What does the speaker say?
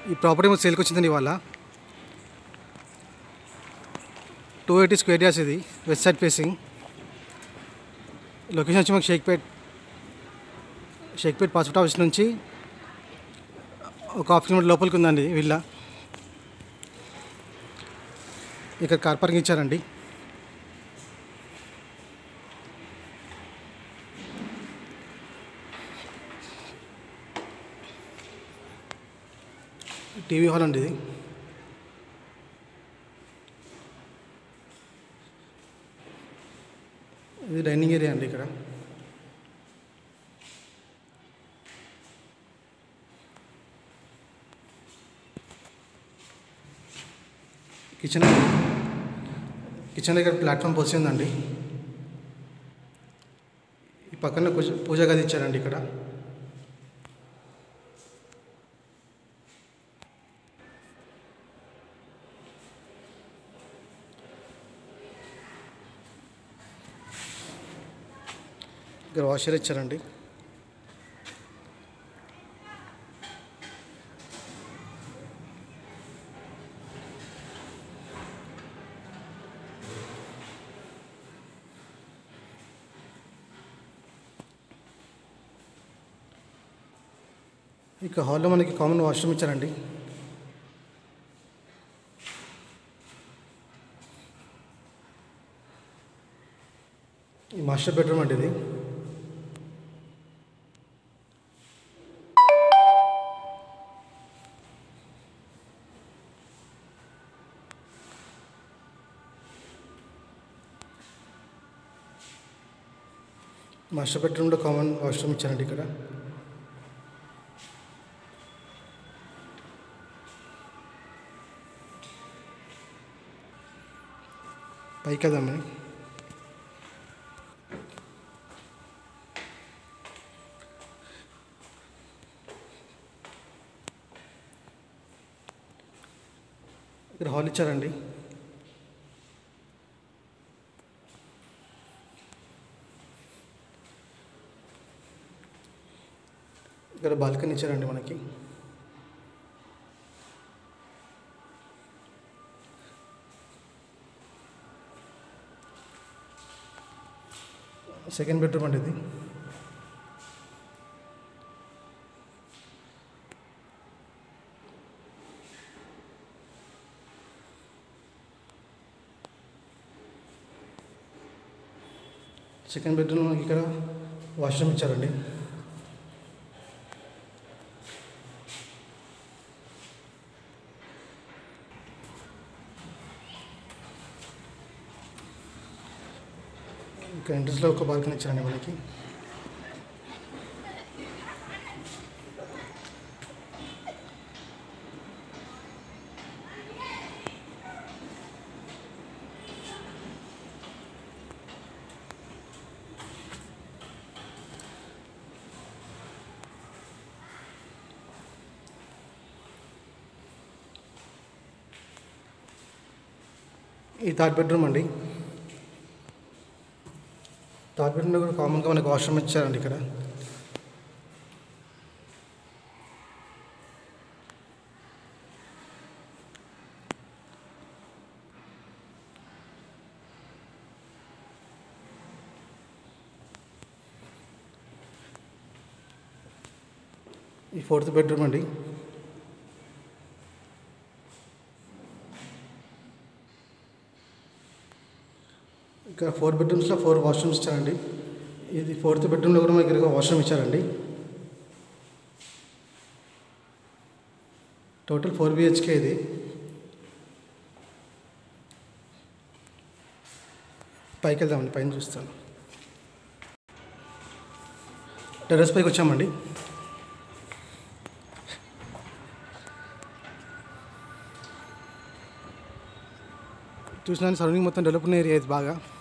ఈ ప్రాపర్టీ ఏమో సేల్కి వచ్చిందండి ఇవాళ టూ ఎయిటీ స్క్వేర్ యార్డ్స్ ఇది వెస్ట్ సైడ్ ఫేసింగ్ లొకేషన్ వచ్చి మాకు షేక్పేట్ షేక్పేట్ పాస్పోర్ట్ ఆఫీస్ నుంచి ఒక హాఫ్ కిలోమీటర్ లోపలికి ఉందండి విల్లా ఇక్కడ కార్ పార్కింగ్ ఇచ్చారండి టీవీ హాల్ అండి ఇది ఇది డైనింగ్ ఏరియా అండి ఇక్కడ కిచెన్ కిచెన్ దగ్గర ప్లాట్ఫామ్ పొజిషన్ ఉందండి ఈ పక్కన పూజ పూజా గది ఇచ్చారండి ఇక్కడ ఇక్కడ వాషర్ ఇచ్చారండి ఇక హాల్లో మనకి కామన్ వాష్రూమ్ ఇచ్చారండి ఈ మాస్టర్ బెడ్రూమ్ అండి ఇది మాస్టర్ బెడ్రూమ్లో కామన్ వాష్రూమ్ ఇచ్చారండి ఇక్కడ పైకి వెళ్దామని ఇక్కడ హాల్ ఇచ్చారండి ఇక్కడ బాల్కనీ ఇచ్చారండి మనకి సెకండ్ బెడ్రూమ్ అండి ఇది సెకండ్ బెడ్రూమ్ మనకి ఇక్కడ వాష్రూమ్ ఇచ్చారండి ఇంకా ఎంట్రన్స్లో ఒక బాల్కనీ ఇచ్చారండి మనకి ఈ థర్డ్ బెడ్రూమ్ అండి థర్డ్ బెడ్రూమ్లో కూడా కామన్గా మనకు వాష్రూమ్ ఇచ్చారండి ఇక్కడ ఈ ఫోర్త్ బెడ్రూమ్ అండి ఇక్కడ ఫోర్ బెడ్రూమ్స్లో ఫోర్ వాష్రూమ్స్ ఇచ్చారండి ఇది ఫోర్త్ బెడ్రూమ్లో కూడా మనకి ఇక్కడ వాష్రూమ్ ఇచ్చారండి టోటల్ ఫోర్ బిహెచ్కే ఇది పైకి వెళ్దామండి పైన చూస్తాను టెర్రస్ పైకి వచ్చామండి చూసినా సరౌండింగ్ మొత్తం డెవలప్ ఉన్న ఏరియా ఇది బాగా